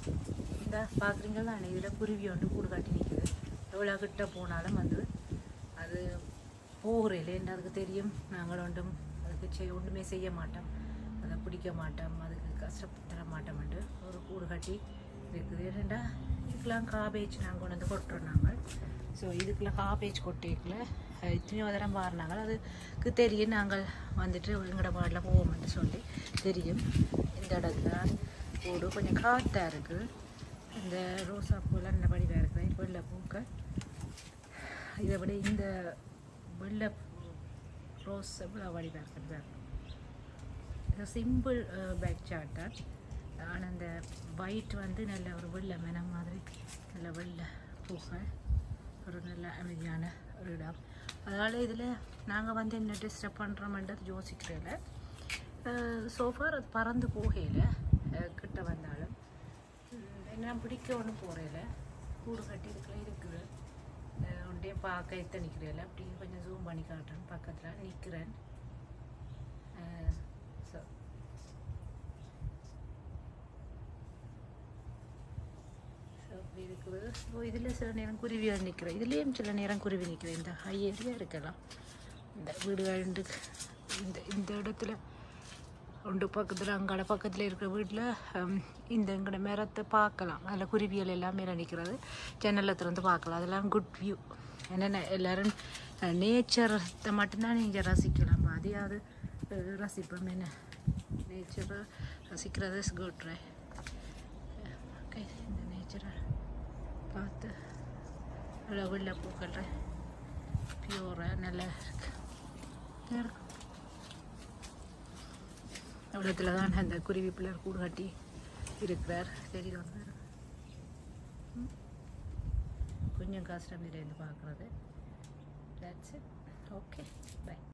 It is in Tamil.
இந்த பார்க்குறீங்களா இதில் குருவி ஒன்று கூடு கட்டி நிற்குது எவ்வளோ கிட்ட போனாலும் வந்து அது போகிறேன் அதுக்கு தெரியும் நாங்கள் ஒன்றும் அதுக்கு செய் ஒன்றுமே செய்ய மாட்டோம் அதை பிடிக்க மாட்டோம் அதுக்கு கஷ்டத்தர மாட்டோம்ட்டு ஒரு கூடு கட்டி இருக்குது ஏன்னா இதுக்கெல்லாம் காபேஜ் நாங்கள் கொண்டு வந்து கொட்டுறோம் நாங்கள் ஸோ இதுக்கெல்லாம் காபேஜ் கொட்டிக்கல இத்தனையோ தரம் பாருனாங்க அதுக்கு தெரியும் நாங்கள் வந்துட்டு எங்கட பாடல போவோம்னு சொல்லி தெரியும் இந்த இடத்துல கூடு கொஞ்சம் காத்தாக இருக்குது இந்த ரோசா பூலாம் நல்ல படிவாக இருக்குது வெள்ளை பூக்கள் இதை விட இந்த வெள்ளை ரோஸ் எவ்வளோ வடிவாக இருக்குது பாருங்க. இது சிம்பிள் பேக் சார்ட் தான் ஆனால் இந்த ஒயிட் வந்து நல்ல ஒரு வெள்ளை மெனம் மாதிரி நல்ல வெள்ளை பூக்கள் ஒரு நல்ல அமைதியான ஒரு இடம் அதனால் இதில் நாங்கள் வந்து என்ன டிஸ்டர்ப் பண்ணுறோம்ன்றது யோசிக்கிறதில்ல சோஃபார் அது பறந்து போகையில் கிட்ட வந்தாலும் உம், என்ன பிடிக்க ஒன்றும் போகிறதில்ல கூடு கட்டி இதுக்குள்ள இருக்குது அஹ், ஒன்றே பார்க்க எத்த நிற்கிறதில்ல அப்படி கொஞ்சம் ஜூம் பண்ணி காட்டுறேன் பக்கத்தில் நிற்கிறேன் ஸோ ஸோ அப்படி இருக்குது ஸோ இதில் சில நேரம் குருவி வந்து நிற்கிறேன் இதுலேயும் சில நேரம் குருவி நிற்கிறேன் இந்த ஹை ஏரியா இருக்கலாம் இந்த வீடுகள் இந்த இந்த இந்த இடத்துல ஒன்று பக்கத்தில் அங்கால பக்கத்தில் இருக்கிற வீட்டில் இந்த எங்கட மரத்தை பார்க்கலாம் அதில் குருவிகள் எல்லாம் மேலே நிற்கிறது ஜன்னலில் திறந்து பார்க்கலாம் அதெல்லாம் குட் வியூ என்னென்ன எல்லோரும் நேச்சரை மட்டும்தான் நீங்கள் ரசிக்கலாம் அதையாவது அஹ், ரசிப்போம் என்ன நேச்சரை ரசிக்கிறது இஸ் குட் ரை ஓகே இந்த நேச்சரை பார்த்து நல்ல வெள்ளை பூக்கள் பியூராக நல்லா இருக்கு நல்லா இருக்கு அவ்வளோத்துல தான் அந்த குருவி பிள்ளைர் கூடு கட்டி இருக்கிறார் தெரியுது வந்து கொஞ்சம் கஷ்டம் இருந்து பார்க்குறது தட்ஸ் இட் ஓகே பை